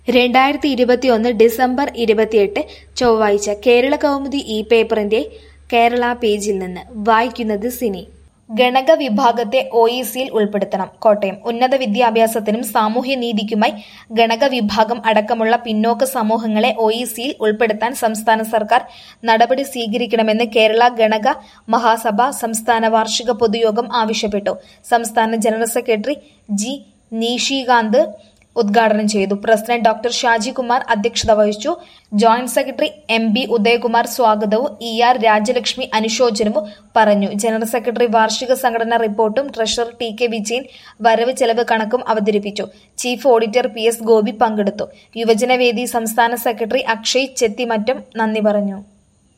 രണ്ടായിരത്തി ഇരുപത്തിയൊന്ന് ഡിസംബർ ഇരുപത്തിയെട്ട് ചൊവ്വാഴ്ച കേരള കൗമുദി ഈ പേപ്പറിന്റെ കേരള പേജിൽ നിന്ന് വായിക്കുന്നത് സിനി ഗണക വിഭാഗത്തെ ഒ ഇ സിയിൽ ഉൾപ്പെടുത്തണം കോട്ടയം ഉന്നത വിദ്യാഭ്യാസത്തിനും സാമൂഹ്യനീതിക്കുമായി ഗണക വിഭാഗം അടക്കമുള്ള പിന്നോക്ക സമൂഹങ്ങളെ ഒ ഇ സിയിൽ ഉൾപ്പെടുത്താൻ സംസ്ഥാന സർക്കാർ നടപടി സ്വീകരിക്കണമെന്ന് കേരള ഗണക മഹാസഭ സംസ്ഥാന വാർഷിക പൊതുയോഗം ആവശ്യപ്പെട്ടു സംസ്ഥാന ജനറൽ സെക്രട്ടറി ജി നീഷികാന്ത് ഉദ്ഘാടനം ചെയ്തു പ്രസിഡന്റ് ഡോക്ടർ ഷാജികുമാർ അധ്യക്ഷത വഹിച്ചു joint secretary M B Udayakumar സ്വാഗതവും ഇ ആർ രാജലക്ഷ്മി അനുശോചനവും പറഞ്ഞു ജനറൽ സെക്രട്ടറി വാർഷിക സംഘടനാ റിപ്പോർട്ടും ട്രഷറർ ടി കെ വിജയൻ വരവ് ചെലവ് കണക്കും അവതരിപ്പിച്ചു chief auditor P S Gopi പങ്കെടുത്തു യുവജനവേദി സംസ്ഥാന സെക്രട്ടറി അക്ഷയ് ചെത്തിമറ്റം നന്ദി പറഞ്ഞു